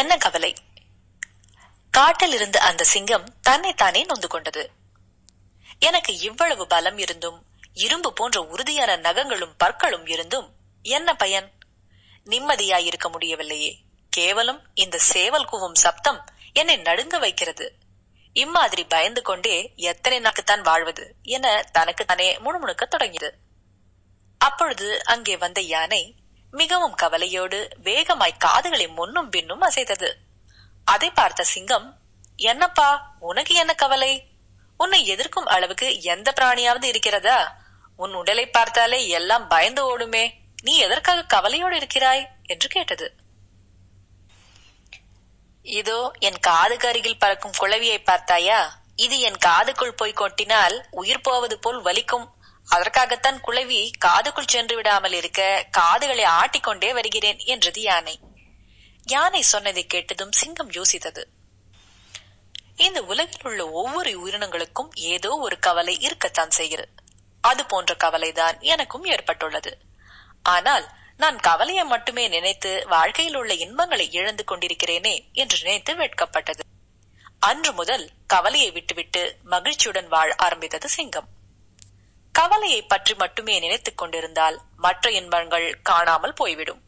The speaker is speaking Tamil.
என்ன கவலை காட்டில் இருந்த அந்த சிங்கம் தன்னைத்தானே நொந்து கொண்டது எனக்கு இவ்வளவு பலம் இருந்தும் இரும்பு போன்ற உறுதியான நகங்களும் பற்களும் இருந்தும் என்ன பயன் நிம்மதியாய் இருக்க முடியவில்லையே கேவலம் இந்த சேவல் கூவும் சப்தம் என்னை நடுங்க வைக்கிறது இம்மாதிரி பயந்து கொண்டே எத்தனை நாட்குத்தான் வாழ்வது என தனக்கு தானே முணுமுணுக்க தொடங்கியது அப்பொழுது அங்கே வந்த யானை மிகவும் கவலையோடு வேகமாய் காதுகளை முன்னும் பின்னும் அசைத்தது அதை பார்த்த சிங்கம் என்னப்பா உனக்கு என்ன கவலை உன்னை எதிர்க்கும் அளவுக்கு எந்த பிராணியாவது இருக்கிறதா உன் உடலை பார்த்தாலே எல்லாம் பயந்து ஓடுமே நீ எதற்காக கவலையோடு இருக்கிறாய் என்று கேட்டது இதோ என் காதுக்கு அருகில் பறக்கும் குளவியை பார்த்தாயா இது என் காதுக்குள் போய் கொட்டினால் உயிர் போவது போல் வலிக்கும் அதற்காகத்தான் குளவி காதுக்குள் சென்று விடாமல் இருக்க காதுகளை ஆட்டிக்கொண்டே வருகிறேன் என்றது யானை யானை சொன்னதை கேட்டதும் சிங்கம் யோசித்தது இந்த உலகில் உள்ள ஒவ்வொரு உயிரினங்களுக்கும் ஏதோ ஒரு கவலை இருக்கத்தான் செய்கிறது அது போன்ற கவலைதான் எனக்கும் ஏற்பட்டுள்ளது ஆனால் நான் கவலையை மட்டுமே நினைத்து வாழ்க்கையில் உள்ள இன்பங்களை இழந்து கொண்டிருக்கிறேனே என்று நினைத்து வெட்கப்பட்டது அன்று முதல் கவலையை விட்டுவிட்டு மகிழ்ச்சியுடன் வாழ ஆரம்பித்தது சிங்கம் கவலையை பற்றி மட்டுமே நினைத்துக் கொண்டிருந்தால் மற்ற இன்பங்கள் காணாமல் போய்விடும்